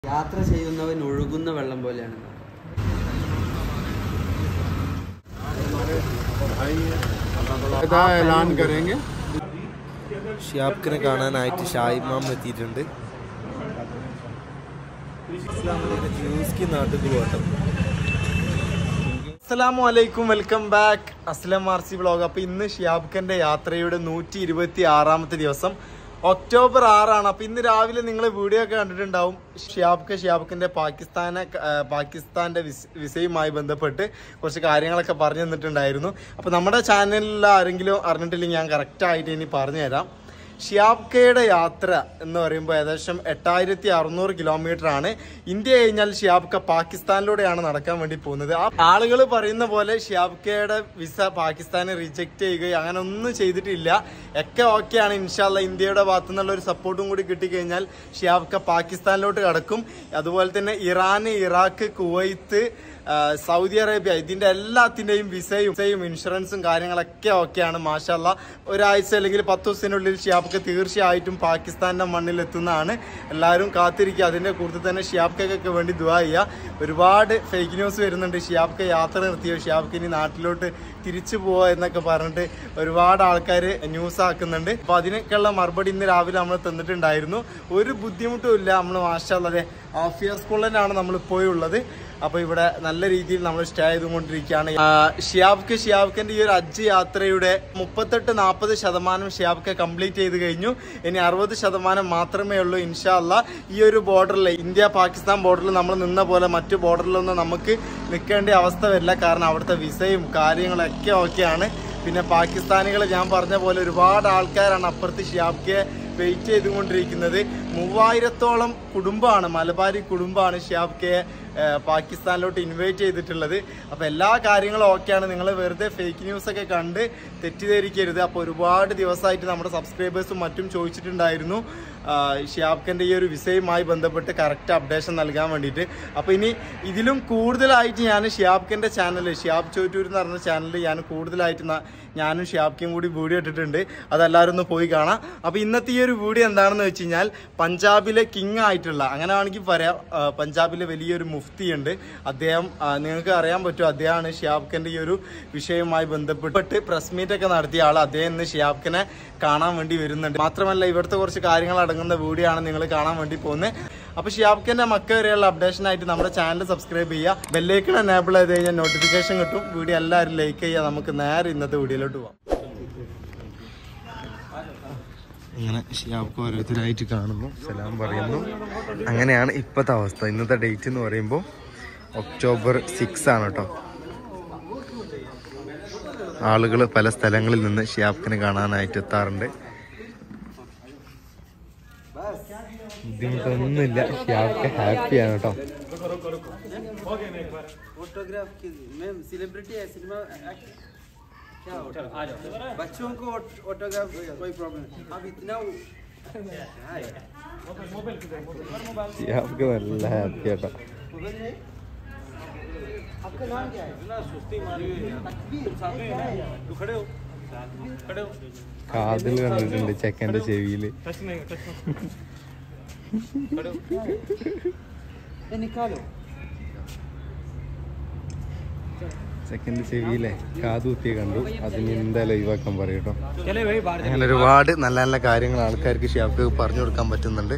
യാത്ര ചെയ്യുന്നവൻ ഒഴുകുന്ന വെള്ളം പോലെയാണ് ऐलान करेंगे ഷിയാബ്ക്കിനെ കാണാനായിട്ട് ഷായിമാം എത്തിയിട്ടുണ്ട് ന്യൂസ്ക്ക് നാട്ടിൽ പോകട്ടെ അസ്സലാമു അലൈക്കും welcome back Aslam R C vlog അപ്പോൾ ഇന്ന് ഷിയാബ്ഖന്റെ യാത്രയുടെ നൂറ്റി ഇരുപത്തി ആറാമത്തെ ദിവസം ഒക്ടോബർ ആറാണ് അപ്പോൾ ഇന്ന് രാവിലെ നിങ്ങൾ വീഡിയോ ഒക്കെ കണ്ടിട്ടുണ്ടാവും ഷിയാബ്ക്ക് ഷിയാബ്ഖിന്റെ പാകിസ്ഥാനെ ആ, പാകിസ്ഥാന്റെ വിസ വിസയുമായി ബന്ധപ്പെട്ട് കുറച്ച് കാര്യങ്ങളൊക്കെ പറഞ്ഞു തന്നിട്ടുണ്ടായിരുന്നു അപ്പോൾ നമ്മുടെ ചാനലിൽ ആരെങ്കിലും അറിഞ്ഞിട്ടില്ലെങ്കിൽ ഞാൻ കറക്റ്റായിട്ട് ഇനി പറഞ്ഞു തരാം ഷിയാബ്കയുടെ യാത്ര എന്ന് പറയുമ്പോൾ ഏകദേശം എട്ടായിരത്തി അറുന്നൂറ് കിലോമീറ്റർ ആണ് ഇന്ത്യ കഴിഞ്ഞാൽ ഷിയാബ്ക പാകിസ്ഥാനിലൂടെയാണ് നടക്കാൻ വേണ്ടി പോകുന്നത് ആ ആളുകൾ പറയുന്ന പോലെ ഷിയാബ്കയുടെ വിസ പാകിസ്ഥാനെ റിജക്റ്റ് ചെയ്യുകയോ അങ്ങനെ ഒന്നും ചെയ്തിട്ടില്ല ഒക്കെ ഓക്കെയാണ് ഇൻഷാല്ല ഇന്ത്യയുടെ ഭാഗത്തു നിന്നുള്ള ഒരു സപ്പോർട്ടും കൂടി കിട്ടിക്കഴിഞ്ഞാൽ ഷിയാബ്ക പാകിസ്ഥാനിലോട്ട് കടക്കും അതുപോലെ തന്നെ ഇറാൻ ഇറാഖ് കുവൈത്ത് ആ, സൗദി അറേബ്യ ഇതിന്റെ എല്ലാത്തിന്റെയും വിസയും വിസയും ഇൻഷുറൻസും കാര്യങ്ങളൊക്കെ ഓക്കെയാണ് മാഷല്ല ഒരാഴ്ച അല്ലെങ്കിൽ പത്ത് ദിവസത്തിനുള്ളിൽ ഷിയാബ്ക്ക് തീർച്ചയായിട്ടും പാകിസ്ഥാന്റെ മണ്ണിൽ എത്തുന്നതാണ് എല്ലാവരും കാത്തിരിക്കുക അതിന്റെ കൂടുതൽ തന്നെ ഷിയാബ്ക്കൊക്കെ വേണ്ടി ദുവാ ചെയ്യുക ഒരുപാട് ഫേക്ക് ന്യൂസ് വരുന്നുണ്ട് ഷിയാബ്ക്ക് യാത്ര നിർത്തിയോ ഷിയാബ്ക്ക് ഇനി നാട്ടിലോട്ട് തിരിച്ചു പോവാ എന്നൊക്കെ പറഞ്ഞിട്ട് ഒരുപാട് ആൾക്കാർ ന്യൂസ് ആക്കുന്നുണ്ട് അപ്പൊ അതിനൊക്കെയുള്ള മറുപടി ഇന്ന് രാവിലെ നമ്മൾ തന്നിട്ടുണ്ടായിരുന്നു ഒരു ബുദ്ധിമുട്ടും ഇല്ല നമ്മൾ മാഷാല്ലേ ആഫിയ സ്കൂളിലാണ് നമ്മൾ ഇപ്പോഴുള്ളത് അപ്പൊ ഇവിടെ നല്ല രീതിയിൽ നമ്മൾ സ്റ്റേ ചെയ്തുകൊണ്ടിരിക്കുകയാണ് ആ, ഷിയാബ്ക്ക് ഷിയാബ്ക്കിന്റെ ഈ ഒരു അജ്ജ് യാത്രയുടെ മുപ്പത്തെട്ട് നാൽപ്പത് ശതമാനം ഷിയാബ്ക്ക് കംപ്ലീറ്റ് ചെയ്ത് കഴിഞ്ഞു ഇനി അറുപത് ശതമാനം മാത്രമേ ഉള്ളൂ ഇൻഷാ അല്ല ഈ ഒരു ബോർഡറിൽ ഇന്ത്യ പാകിസ്ഥാൻ ബോർഡറിൽ നമ്മൾ നിന്ന പോലെ മറ്റു ബോർഡറിലൊന്നും നമുക്ക് നിൽക്കേണ്ട അവസ്ഥ വരില്ല കാരണം അവിടുത്തെ വിസയും കാര്യങ്ങളൊക്കെ ഓക്കെയാണ് പിന്നെ പാകിസ്ഥാനികൾ ഞാൻ പറഞ്ഞ പോലെ ഒരുപാട് ആൾക്കാരാണ് അപ്പുറത്ത് ഷിയാബ്ക്കെ വെയിറ്റ് ചെയ്തുകൊണ്ടിരിക്കുന്നത് മൂവായിരത്തോളം കുടുംബമാണ് മലബാരി കുടുംബമാണ് ഷിയാബ്ക്കെ പാകിസ്ഥാനിലോട്ട് ഇൻവൈറ്റ് ചെയ്തിട്ടുള്ളത് അപ്പോൾ എല്ലാ കാര്യങ്ങളും ഓക്കെയാണ് നിങ്ങൾ വെറുതെ ഫേക്ക് ന്യൂസ് ഒക്കെ കണ്ട് തെറ്റിദ്ധരിക്കരുത് അപ്പോൾ ഒരുപാട് ദിവസമായിട്ട് നമ്മുടെ സബ്സ്ക്രൈബേഴ്സും മറ്റും ചോദിച്ചിട്ടുണ്ടായിരുന്നു ആ, ഷിയാബ്ഖന്റെ ഈ ഒരു വിസയുമായി ബന്ധപ്പെട്ട് കറക്റ്റ് അപ്ഡേഷൻ നൽകാൻ വേണ്ടിയിട്ട് അപ്പോൾ ഇനി ഇതിലും കൂടുതലായിട്ട് ഞാൻ ഷിയാബ്ഖന്റെ ചാനൽ ഷിയാബ് ചോറ്റൂർ എന്ന് പറഞ്ഞ ചാനലിൽ ഞാൻ കൂടുതലായിട്ട് ന- ഞാനും ഷിയാബ്ക്കും കൂടി വീഡിയോ ഇട്ടിട്ടുണ്ട് അതെല്ലാവരും ഒന്ന് പോയി കാണാം അപ്പോൾ ഇന്നത്തെ ഈ ഒരു വീഡിയോ എന്താണെന്ന് വെച്ച് കഴിഞ്ഞാൽ പഞ്ചാബിലെ കിങ് ആയിട്ടുള്ള അങ്ങനെ വേണമെങ്കിൽ പറയാം ആ, പഞ്ചാബിലെ വലിയൊരു മുഫ്തി ഉണ്ട് അദ്ദേഹം ആ, നിങ്ങൾക്ക് അറിയാൻ പറ്റും അദ്ദേഹമാണ് ഷിയാബ്ഖന്റെ ഈ ഒരു വിഷയവുമായി ബന്ധപ്പെട്ട് പ്രസ് മീറ്റ് ഒക്കെ നടത്തിയ ആൾ അദ്ദേഹം ഇന്ന് ഷിയാബ്ഖിനെ കാണാൻ വേണ്ടി വരുന്നുണ്ട് മാത്രമല്ല ഇവിടുത്തെ കുറച്ച് കാര്യങ്ങൾ അടങ്ങുന്ന വീഡിയോ ആണ് നിങ്ങൾ കാണാൻ വേണ്ടി പോകുന്നത് അപ്പൊ ഷിയാബ്ഖിന്റെ മക്ക വരെയുള്ള അപ്ഡേഷൻ ആയിട്ട് നമ്മുടെ ചാനൽ സബ്സ്ക്രൈബ് ചെയ്യുക ബെല്ലൈക്കൺ എനേബിൾ ചെയ്ത് കഴിഞ്ഞാൽ നോട്ടിഫിക്കേഷൻ കിട്ടും വീഡിയോ എല്ലാവരും ലൈക്ക് ചെയ്യുക നമുക്ക് നേരെ ഇന്നത്തെ വീഡിയോയിലോട്ട് പോവാം ഇങ്ങനെ ഷിയാബ്ക്ക് ഓരോരുത്തരായിട്ട് കാണുന്നു സലാം പറയുന്നു അങ്ങനെയാണ് ഇപ്പോഴത്തെ അവസ്ഥ ഇന്നത്തെ ഡേറ്റ് എന്ന് പറയുമ്പോൾ ഒക്ടോബർ സിക്സ് ആണ് കേട്ടോ ആളുകൾ പല സ്ഥലങ്ങളിൽ നിന്ന് ഷിയാബ്ക്കിനെ കാണാനായിട്ട് എത്താറുണ്ട് ബുദ്ധിമുട്ടൊന്നുമില്ല ഷിയാബ്ക്ക് ഹാപ്പിയാണ് കേട്ടോ फोटोग्राफ की मैम सेलिब्रिटी है सिनेमा क्या बच्चों को ऑटोग्राफ कोई प्रॉब्लम अब इतना हाय ഷിയാബ്ക്ക് നല്ല ഹാപ്പി കേട്ടോ आपका नाम क्या है കാതിൽ കണ്ടിട്ടുണ്ട് ചെക്കൻ്റെ ചെവിയിൽ ये निकालो ചെക്കൻ്റെ ചെവിയിലെ കാത് കുത്തിയെ കണ്ടു അതിന് എന്തായാലും ഒഴിവാക്കാൻ പറയും കേട്ടോ അങ്ങനെ ഒരുപാട് നല്ല നല്ല കാര്യങ്ങൾ ആൾക്കാർക്ക് ഷിയാബ്ക്ക് പറഞ്ഞു കൊടുക്കാൻ പറ്റുന്നുണ്ട്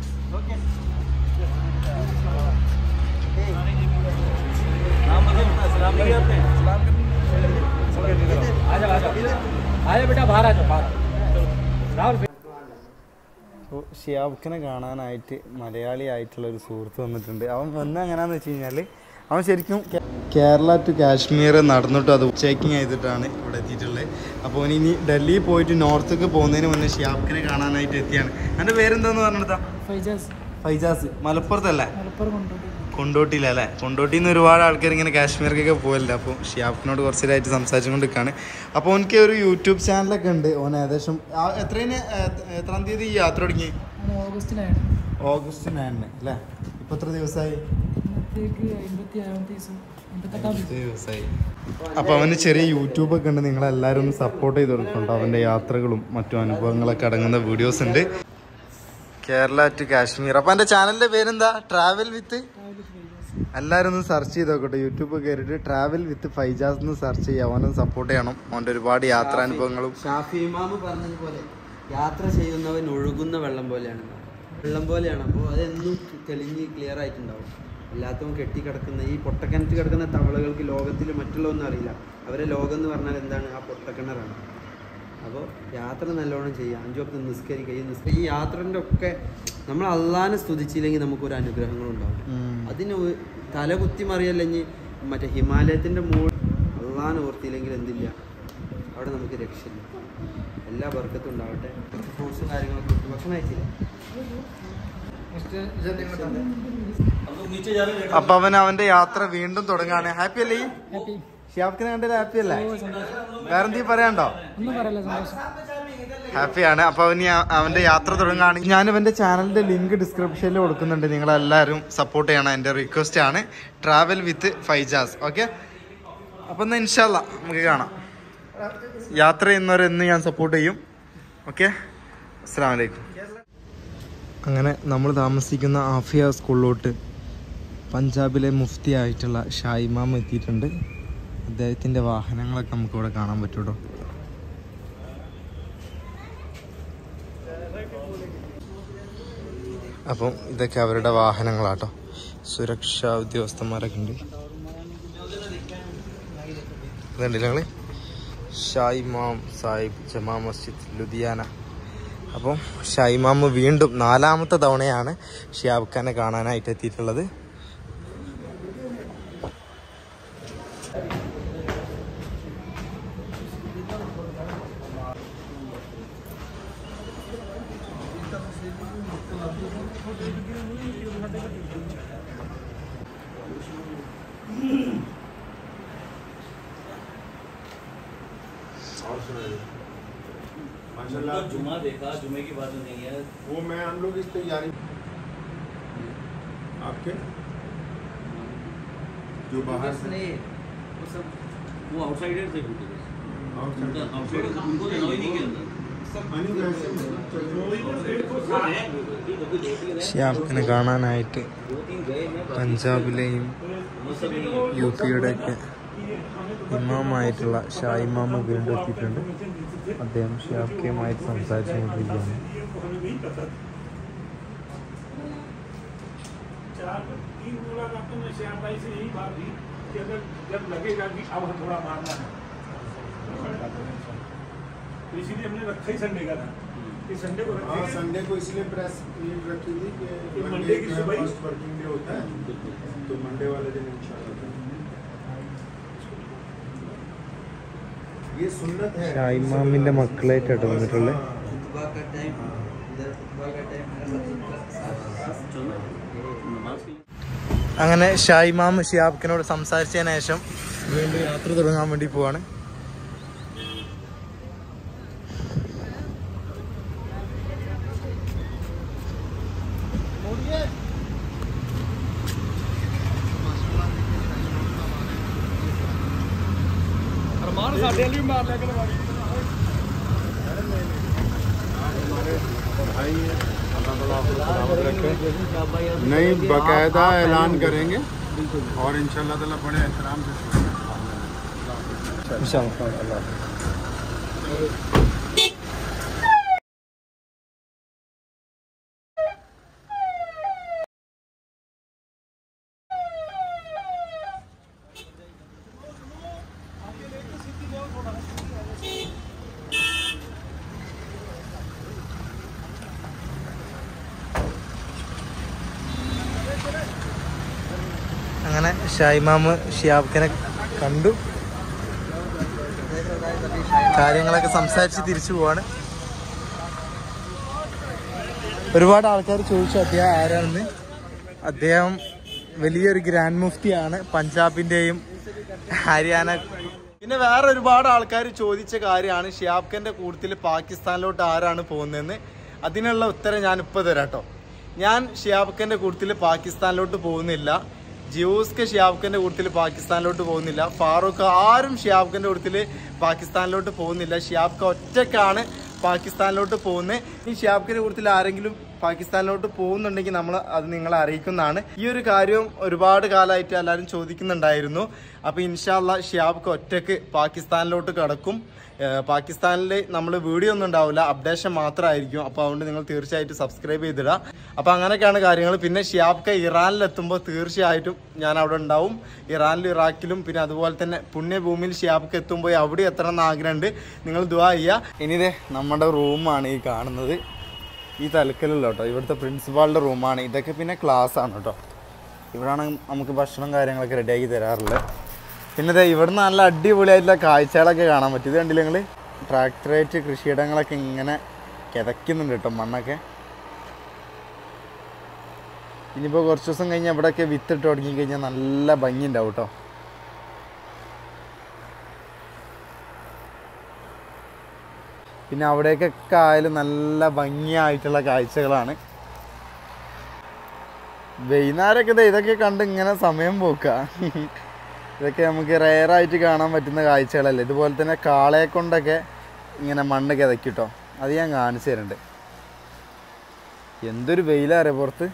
അപ്പോൾ ഷിയാബ്ഖിനെ കാണാനായിട്ട് മലയാളി ആയിട്ടുള്ള ഒരു സുഹൃത്ത് വന്നിട്ടുണ്ട് അവൻ വന്ന എങ്ങനെയാന്ന് വെച്ച് കഴിഞ്ഞാൽ അവൻ ശരിക്കും കേ- കേരള ടു കാശ്മീർ നടന്നിട്ട് അത് ചെക്കിങ് ചെയ്തിട്ടാണ് ഇവിടെ എത്തിയിട്ടുള്ളത് അപ്പോൾ അവൻ ഇനി ഡൽഹി പോയിട്ട് നോർത്തേക്ക് പോകുന്നതിന് മുന്നേ ഷിയാബ്ഖിനെ കാണാനായിട്ട് എത്തിയാണ് എൻ്റെ പേരെന്താന്ന് പറഞ്ഞിട്ടാ ഫൈജാസ് ഫൈജാസ് മലപ്പുറത്തല്ലേ മലപ്പുറം കൊണ്ടോട്ടി കൊണ്ടോട്ടിയിലല്ലേ കൊണ്ടോട്ടിയിൽ നിന്ന് ഒരുപാട് ആൾക്കാർ ഇങ്ങനെ കാശ്മീർക്കൊക്കെ പോകലില്ല അപ്പോൾ ഷിയാബിനോട് കുറച്ചേരായിട്ട് സംസാരിച്ചുകൊണ്ട് നിൽക്കുകയാണ് അപ്പോൾ എനിക്ക് ഒരു യൂട്യൂബ് ചാനലൊക്കെ ഉണ്ട് ഓൻ ഏകദേശം ആ, എത്രയിന് ഏ- എത്രാം തീയതി ഈ യാത്ര തുടങ്ങി ആണ് ഓഗസ്റ്റിലാണ് ഓഗസ്റ്റ് നയനിന് അല്ലേ ഇപ്പോൾ എത്ര ദിവസമായി ഇന്നത്തേക്ക് അമ്പത്തി ഏഴാമത്തെ ദിവസം അമ്പത്തെട്ടാം ദിവസം ദിവസമായി അപ്പോൾ അവന് ചെറിയ യൂട്യൂബൊക്കെ ഉണ്ട് നിങ്ങളെല്ലാവരും ഒന്ന് സപ്പോർട്ട് ചെയ്ത് കൊടുക്കുന്നുണ്ട് അവൻ്റെ യാത്രകളും മറ്റു അനുഭവങ്ങളൊക്കെ അടങ്ങുന്ന വീഡിയോസ് ഉണ്ട് കേരള ടു കാശ്മീർ അപ്പൊ എന്റെ ചാനലിന്റെ പേരെന്താ ട്രാവൽ വിത്ത് എല്ലാരും ഒന്ന് സെർച്ച് ചെയ്ത് നോക്കട്ടെ യൂട്യൂബ് കയറിയിട്ട് ട്രാവൽ വിത്ത് ഫൈജാസ് എന്ന് സെർച്ച് ചെയ്യുക അവനും സപ്പോർട്ട് ചെയ്യണം അവന്റെ ഒരുപാട് യാത്രാനുഭവങ്ങളും ഷാഫി ഇമാമ് പറഞ്ഞതുപോലെ യാത്ര ചെയ്യുന്നവൻ ഒഴുകുന്ന വെള്ളം പോലെയാണ് വെള്ളം പോലെയാണ് അപ്പോൾ അതെന്നും തെളിഞ്ഞ് ക്ലിയർ ആയിട്ടുണ്ടാവും എല്ലാത്തും കെട്ടിക്കിടക്കുന്ന ഈ പൊട്ടക്കിണറ്റ് കിടക്കുന്ന തവളകൾക്ക് ലോകത്തിൽ മറ്റുള്ളതൊന്നും അറിയില്ല അവരെ ലോകം എന്ന് പറഞ്ഞാൽ എന്താണ് ആ പൊട്ടക്കിണറാണ് അപ്പോൾ യാത്ര നല്ലോണം ചെയ്യുക അഞ്ചു വക്ത് നിസ്കരിക്കുക ഈ നിസ്ക ഈ യാത്രൻ്റെ ഒക്കെ നമ്മൾ അള്ളാനെ സ്തുതിച്ചില്ലെങ്കിൽ നമുക്കൊരു അനുഗ്രഹങ്ങളുണ്ടാവും ഉം. അതിന് ഒ- തല കുത്തി മറിയല്ലെങ്കിൽ മറ്റേ ഹിമാലയത്തിൻ്റെ മുകളിൽ അള്ളാനെ ഓർത്തിയില്ലെങ്കിൽ എന്തില്ല അവിടെ നമുക്ക് രക്ഷയില്ല എല്ലാ ബർക്കത്തും ഉണ്ടാവട്ടെ ഫ്രൂട്ട്സും കാര്യങ്ങളൊക്കെ ഉണ്ട്. ഭക്ഷണം കഴിച്ചില്ല അപ്പൊ അവൻ അവന്റെ യാത്ര വീണ്ടും തുടങ്ങാണ് ഹാപ്പി അല്ലേ ഹാപ്പി ഷിയാബ്ക്കിനെ കണ്ടിട്ട് ഹാപ്പി അല്ലേ വേറെന്തെങ്കിലും പറയാണ്ടോ ഒന്നും പറയല്ല സന്തോഷം ഹാപ്പിയാണ് അപ്പൊ അവന് ആ- അവന്റെ യാത്ര തുടങ്ങുകയാണ് ഞാൻ ഇവന്റെ ചാനലിന്റെ ലിങ്ക് ഡിസ്ക്രിപ്ഷനിൽ കൊടുക്കുന്നുണ്ട് നിങ്ങൾ എല്ലാവരും സപ്പോർട്ട് ചെയ്യണം എന്റെ റിക്വസ്റ്റ് ആണ് ട്രാവൽ വിത്ത് ഫൈജാസ് ഓക്കെ അപ്പൊ എന്നാ ഇൻഷാല്ല നമുക്ക് കാണാം യാത്ര ചെയ്യുന്നവരെന്ന് ഞാൻ സപ്പോർട്ട് ചെയ്യും ഓക്കെ അസ്സാം വലൈക്കും അങ്ങനെ നമ്മൾ താമസിക്കുന്ന ആഫിയ സ്കൂളിലോട്ട് പഞ്ചാബിലെ മുഫ്തി ആയിട്ടുള്ള ഷായിമാം എത്തിയിട്ടുണ്ട് അദ്ദേഹത്തിൻ്റെ വാഹനങ്ങളൊക്കെ നമുക്ക് ഇവിടെ കാണാൻ പറ്റൂട്ടോ അപ്പം ഇതൊക്കെ അവരുടെ വാഹനങ്ങളാട്ടോ സുരക്ഷാ ഉദ്യോഗസ്ഥന്മാരൊക്കെ ഉണ്ട് ഇതുണ്ടല്ലേ ഞങ്ങള് ഷായിമാം സാഹിബ് ജമാ മസ്ജിദ് ലുധിയാന അപ്പം ഷായിമാമ് വീണ്ടും നാലാമത്തെ തവണയാണ് ഷിയാബ് ഖാനെ കാണാനായിട്ട് എത്തിയിട്ടുള്ളത് माशाल्लाह जुमा देखा जुमे की बात नहीं है वो मैं हम लोग इस तैयारी आपके जो बाहर से वो आउटसाइडर थे बिल्कुल outside- आउटसाइडर उनको तो ही नहीं किया अनि वैसे ഷിയാബ് ഖാനെ കാണാനായിട്ട് പഞ്ചാബിലെയും യു പിയുടെയൊക്കെ ഇമാമായിട്ടുള്ള ഷായിമാമ വീണ്ടും എത്തിയിട്ടുണ്ട് അദ്ദേഹം ഷിയാബ് കെയുമായിട്ട് സംസാരിച്ചുകൊണ്ടിരിക്കുകയാണ് तीन मुलाकात तो मैं श्याम भाई से यही बात थी कि अगर जब लगेगा कि अब थोड़ा मारना है तो इसीलिए हमने रखा ही संडे का था कि संडे को हाँ रखेंगे संडे को इसलिए प्रेस मीट रखी थी कि कि मंडे मंडे की जो है सुबह ही- फर्स्ट वर्किंग डे होता है तो मंडे वाले दिन इंशाल्लाह ये सुन्नत है ഷായിമാമിന്റെ മക്കളായിട്ടാണ് വന്നിട്ടുള്ളത് खुतबा का टाइम इधर खुतबा का टाइम नमाज के लिए അങ്ങനെ ഷായിമാം ഷിയാബ്ഖിനോട് സംസാരിച്ചതിന് ശേഷം വീണ്ടും യാത്ര തുടങ്ങാൻ വേണ്ടി പോവാണ് ਰਮਾਨ ਸਾਡੇ ਲਈ ਮਾਰ ਲਿਆ ਕਰ भाई है अल्लाह ताला आपको सलामत रखे नहीं बाकायदा ऐलान करेंगे और इंशाल्लाह ताला बड़े एहतराम से അങ്ങനെ ഷായിമാമ് ഷിയാബ്ഖിനെ കണ്ടു കാര്യങ്ങളൊക്കെ സംസാരിച്ച് തിരിച്ചു പോവാണ് ഒരുപാട് ആൾക്കാർ ചോദിച്ചു അദ്ദേഹം ആരാണെന്ന് അദ്ദേഹം വലിയൊരു ഗ്രാൻഡ് മുഫ്തിയാണ് പഞ്ചാബിന്റെയും ഹരിയാന പിന്നെ വേറെ ഒരുപാട് ആൾക്കാർ ചോദിച്ച കാര്യമാണ് ഷിയാബ് ഖാന്റെ കൂട്ടത്തിൽ പാകിസ്ഥാനിലോട്ട് ആരാണ് പോകുന്നതെന്ന് അതിനുള്ള ഉത്തരം ഞാൻ ഇപ്പോൾ തരാം കേട്ടോ ഞാൻ ഷിയാബ് ഖാന്റെ കൂട്ടത്തിൽ പാകിസ്ഥാനിലോട്ട് പോകുന്നില്ല ജിയോസ്ക്ക് ഷിയാബ് ഖാന്റെ കൂട്ടത്തിൽ പാകിസ്ഥാനിലോട്ട് പോകുന്നില്ല ഫാറൂഖ് ആരും ഷിയാബ് ഖാന്റെ കൂട്ടത്തിൽ പാകിസ്ഥാനിലോട്ട് പോകുന്നില്ല ഷിയാബ് ഖാൻ ഒറ്റക്കാണ് പാകിസ്ഥാനിലോട്ട് പോകുന്നത് ഈ ഷിയാബ് ഖാന്റെ കൂട്ടത്തിൽ ആരെങ്കിലും പാകിസ്ഥാനിലോട്ട് പോകുന്നുണ്ടെങ്കിൽ നമ്മൾ അത് നിങ്ങളെ അറിയിക്കുന്നതാണ് ഈ ഒരു കാര്യം ഒരുപാട് കാലമായിട്ട് എല്ലാവരും ചോദിക്കുന്നുണ്ടായിരുന്നു അപ്പോൾ ഇൻഷാല്ല ഷിയാബ്ക്ക് ഒറ്റക്ക് പാകിസ്ഥാനിലോട്ട് കടക്കും ഏഹ് പാകിസ്ഥാനിൽ നമ്മൾ വീഡിയോ ഒന്നും ഉണ്ടാവില്ല അപ്ഡേഷൻ മാത്രമായിരിക്കും അപ്പോൾ അതുകൊണ്ട് നിങ്ങൾ തീർച്ചയായിട്ടും സബ്സ്ക്രൈബ് ചെയ്തിടുക അപ്പോൾ അങ്ങനെയൊക്കെയാണ് കാര്യങ്ങൾ പിന്നെ ഷിയാബ്ക്ക ഇറാനിലെത്തുമ്പോൾ തീർച്ചയായിട്ടും ഞാൻ അവിടെ ഉണ്ടാവും ഇറാനിലും ഇറാഖിലും പിന്നെ അതുപോലെ തന്നെ പുണ്യഭൂമിയിൽ ഷിയാബ്ക്ക് എത്തുമ്പോൾ അവിടെ എത്തണം എന്ന് ആഗ്രഹമുണ്ട് നിങ്ങൾ ദുവാ ചെയ്യുക ഇനിതേ നമ്മുടെ റൂമാണ് ഈ കാണുന്നത് ഈ തലക്കലുള്ള കേട്ടോ ഇവിടുത്തെ പ്രിൻസിപ്പാളിൻ്റെ റൂമാണ് ഇതൊക്കെ പിന്നെ ക്ലാസ് ആണ് കേട്ടോ ഇവിടെയാണ് നമുക്ക് ഭക്ഷണം കാര്യങ്ങളൊക്കെ റെഡിയാക്കി തരാറുള്ളത് പിന്നെ ദേ ഇവിടുന്ന് നല്ല അടിപൊളിയായിട്ടുള്ള കാഴ്ചകളൊക്കെ കാണാൻ പറ്റും ഇത് കണ്ടില്ല നിങ്ങൾ ട്രാക്ടറേറ്റ് കൃഷിയിടങ്ങളൊക്കെ ഇങ്ങനെ കിതയ്ക്കുന്നുണ്ട് കേട്ടോ മണ്ണൊക്കെ ഇനിയിപ്പോൾ കുറച്ച് ദിവസം കഴിഞ്ഞാൽ ഇവിടെയൊക്കെ വിത്തിട്ട് തുടങ്ങി കഴിഞ്ഞാൽ നല്ല ഭംഗി ഉണ്ടാവും കേട്ടോ പിന്നെ അവിടേക്കൊക്കെ ആയാലും നല്ല ഭംഗിയായിട്ടുള്ള കാഴ്ചകളാണ് വൈകുന്നേരമൊക്കെ ദേ ഇതൊക്കെ കണ്ട് ഇങ്ങനെ സമയം പോക്ക ഇതൊക്കെ നമുക്ക് റെയറായിട്ട് കാണാൻ പറ്റുന്ന കാഴ്ചകളല്ലേ ഇതുപോലെ തന്നെ കാളയെ കൊണ്ടൊക്കെ ഇങ്ങനെ മണ്ണ് കിതക്കിട്ടോ അത് ഞാൻ കാണിച്ചു തരുന്നുണ്ട് എന്തൊരു വെയിലാറേ പുറത്ത്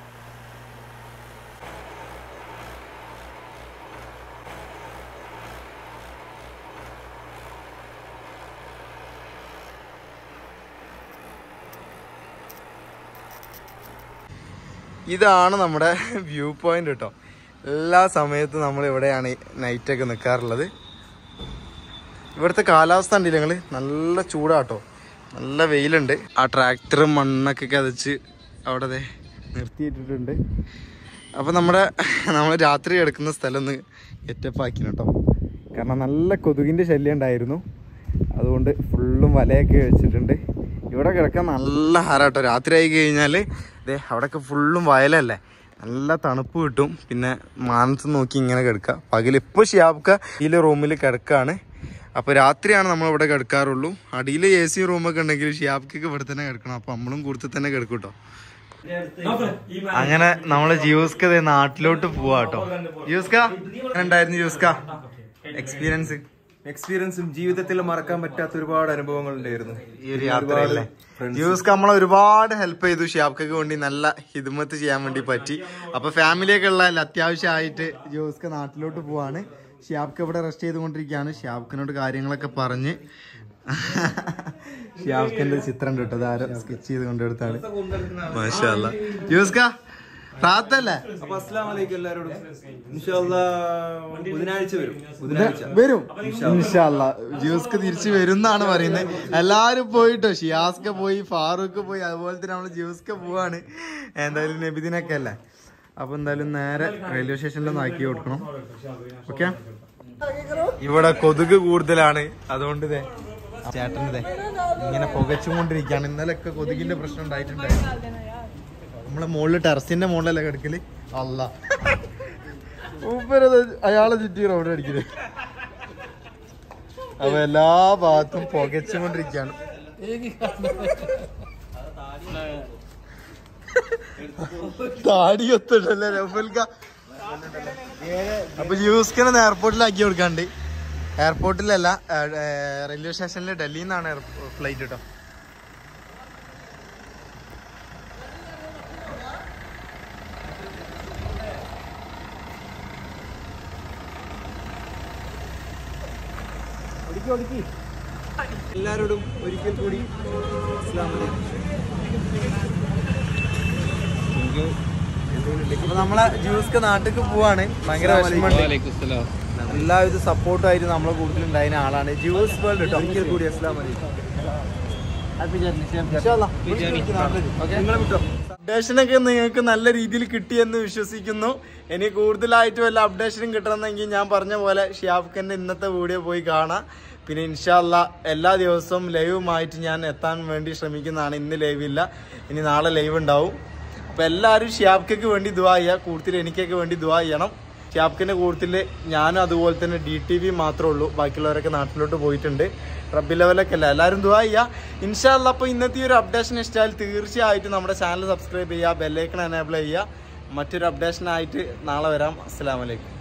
ഇതാണ് നമ്മുടെ വ്യൂ പോയിന്റ് കേട്ടോ എല്ലാ സമയത്തും നമ്മൾ ഇവിടെയാണ് നൈറ്റൊക്കെ നിൽക്കാറുള്ളത് ഇവിടുത്തെ കാലാവസ്ഥ ഉണ്ടല്ലേ ഞങ്ങൾ നല്ല ചൂടാട്ടോ നല്ല വെയിലുണ്ട് ആ ട്രാക്ടർ മണ്ണൊക്കെ കതച്ച് അവിടെ ദേ നിർത്തിയിട്ടിട്ടുണ്ട് അപ്പോൾ നമ്മുടെ നമ്മൾ രാത്രി കിടക്കുന്ന സ്ഥലം ഒന്ന് ഗെറ്റപ്പ് ആക്കി കേട്ടോ കാരണം നല്ല കൊതുകിൻ്റെ ശല്യം ഉണ്ടായിരുന്നു അതുകൊണ്ട് ഫുള്ളും വലയൊക്കെ വെച്ചിട്ടുണ്ട് ഇവിടെ കിടക്കാൻ നല്ല ഹാരാട്ടോ രാത്രി ആയി കഴിഞ്ഞാൽ ദേ അവിടെയൊക്കെ ഫുള്ളും വയലല്ലേ നല്ല തണുപ്പ് കിട്ടും പിന്നെ മാനത്ത് നോക്കി ഇങ്ങനെ കിടക്കുക പകൽ ഇപ്പോൾ ഷിയാബ്ക്ക ഈ റൂമിൽ കിടക്കാണ് അപ്പോൾ രാത്രിയാണ് നമ്മൾ ഇവിടെ കിടക്കാറുള്ളൂ അടിയിൽ എ സി റൂമൊക്കെ ഉണ്ടെങ്കിൽ ഷിയാബ്ക്കൊക്കെ ഇവിടെ തന്നെ കിടക്കണം അപ്പോൾ നമ്മളും കൂടുതൽ തന്നെ കിടക്കും കേട്ടോ അങ്ങനെ നമ്മള് ജിയോസ്ക ദേ നാട്ടിലോട്ട് പോവാ കേട്ടോ ജിയോസ്ക എങ്ങനെ ഉണ്ടായിരുന്നു ജിയോസ്ക എക്സ്പീരിയൻസ് എക്സ്പീരിയൻസും ജീവിതത്തിൽ മറക്കാൻ പറ്റാത്ത ഒരുപാട് അനുഭവങ്ങൾ ഉണ്ടായിരുന്നു ഈ ഒരു യാത്രയല്ലേ ജിയോസ്ക നമ്മളെ ഒരുപാട് ഹെൽപ്പ് ചെയ്തു ഷിയാബ്ക്കൊക്കെ വേണ്ടി നല്ല ഹിദ്മത്ത് ചെയ്യാൻ വേണ്ടി പറ്റി അപ്പൊ ഫാമിലിയൊക്കെ ഉള്ള അത്യാവശ്യമായിട്ട് ജിയോസ്ക നാട്ടിലോട്ട് പോവാണ് ഷിയാബ്ക്ക് ഇവിടെ റെസ്റ്റ് ചെയ്തുകൊണ്ടിരിക്കുകയാണ് ഷിയാബ്ക്കിനോട് കാര്യങ്ങളൊക്കെ പറഞ്ഞ് ഷിയാബ്ക്കിന്റെ ചിത്രം ഉണ്ട് കേട്ടോ അതാരോ സ്കെച്ച് ചെയ്ത് കൊണ്ടെടുത്താണ് മാഷാല്ല ജിയോസ്ക റാത്തല്ലേ അപ്പൊ അസ്ലാം വലൈക്കും എല്ലാവരോടും ഇൻഷാല്ലാ ബുധനാഴ്ച വരും ബുധനാഴ്ച വരും ഇൻഷാല്ല ജിയോസ്ക്ക് തിരിച്ചു വരും എന്നാണ് പറയുന്നത് എല്ലാരും പോയിട്ടോ ഷിയാസ്ക പോയി ഫാറൂഖ് പോയി അതുപോലെ തന്നെ നമ്മള് ജിയോസ്ക പോവാണ് എന്തായാലും നബിദിനൊക്കെ അല്ലേ അപ്പൊ എന്തായാലും നേരെ റെയിൽവേ സ്റ്റേഷനിലൊന്ന് ആക്കി കൊടുക്കണം ഓക്കെ ഇവിടെ കൊതുക് കൂടുതലാണ് അതുകൊണ്ട് ഇതേ ചേട്ടനിതേ ഇങ്ങനെ പുകച്ചുകൊണ്ടിരിക്കുകയാണ് ഇന്നലെയൊക്കെ കൊതുകിന്റെ പ്രശ്നം ഉണ്ടായിട്ടുണ്ടായിരുന്നു നമ്മളെ മുകളിൽ ടെറസിന്റെ മുകളിലല്ലേ കിടക്കല് അല്ല ഊപ്പരത് അയാളെ ചുറ്റി റോഡ് അടിക്കല് അപ്പൊ എല്ലാ ഭാഗത്തും പുകച്ചുകൊണ്ടിരിക്കുകയാണ് താടി ഒത്തിട്ടല്ലേ റഫൽക്ക അപ്പൊ യൂസ്കനെ എയർപോർട്ടിലാക്കി കൊടുക്കാണ്ട് എയർപോർട്ടിലല്ല റെയിൽവേ സ്റ്റേഷനിൽ ഡൽഹിയിൽ നിന്നാണ് ഫ്ലൈറ്റ് കേട്ടോ എല്ലാവരോടും ഒരിക്കൽ കൂടി അസ്ലാം അപ്പൊ നമ്മളെ ജ്യൂസ്ക്ക് നാട്ടിലേക്ക് പോവാണ് ഭയങ്കര വിഷമമുണ്ട് എല്ലാവിധ സപ്പോർട്ടും ആയിട്ട് നമ്മളെ കൂടുതലുണ്ടായിരുന്ന ആളാണ് ജ്യൂസ് വേൾഡ് കേട്ടോ ഒരിക്കൽ കൂടി അസ്ലാം വലൈക്കും അപ്ഡേഷനൊക്കെ നിങ്ങൾക്ക് നല്ല രീതിയിൽ കിട്ടിയെന്ന് വിശ്വസിക്കുന്നു ഇനി കൂടുതലായിട്ട് വല്ല അപ്ഡേഷനും കിട്ടണമെങ്കിൽ ഞാൻ പറഞ്ഞ പോലെ ഷിയാബ്ഖന്റെ ഇന്നത്തെ വീഡിയോ പോയി കാണാം പിന്നെ ഇൻഷാല്ല എല്ലാ ദിവസവും ലൈവുമായിട്ട് ഞാൻ എത്താൻ വേണ്ടി ശ്രമിക്കുന്നതാണ് ഇന്ന് ലൈവ് ഇല്ല ഇനി നാളെ ലൈവ് ഉണ്ടാവും അപ്പോൾ എല്ലാവരും ഷിയാബ്ക്കയ്ക്ക് വേണ്ടി ദുവാ ചെയ്യുക കൂടുതൽ എനിക്കൊക്കെ വേണ്ടി ദുവാ ചെയ്യണം ഷിയാബ്ക്കിൻ്റെ കൂട്ടത്തിൽ ഞാനും അതുപോലെ തന്നെ ഡി ടി വി മാത്രമേ ഉള്ളൂ ബാക്കിയുള്ളവരൊക്കെ നാട്ടിലോട്ട് പോയിട്ടുണ്ട് റബ്ബി ലെവലൊക്കെ അല്ല എല്ലാവരും ദുവാ ചെയ്യുക ഇൻഷാല്ല അപ്പോൾ ഇന്നത്തെ ഈ ഒരു അപ്ഡേഷൻ ഇഷ്ടമായാൽ തീർച്ചയായിട്ടും നമ്മുടെ ചാനൽ സബ്സ്ക്രൈബ് ചെയ്യുക ബെല്ലൈക്കൺ എനേബിൾ ചെയ്യുക മറ്റൊരു അപ്ഡേഷനായിട്ട് നാളെ വരാം അസ്സാം വലൈക്കും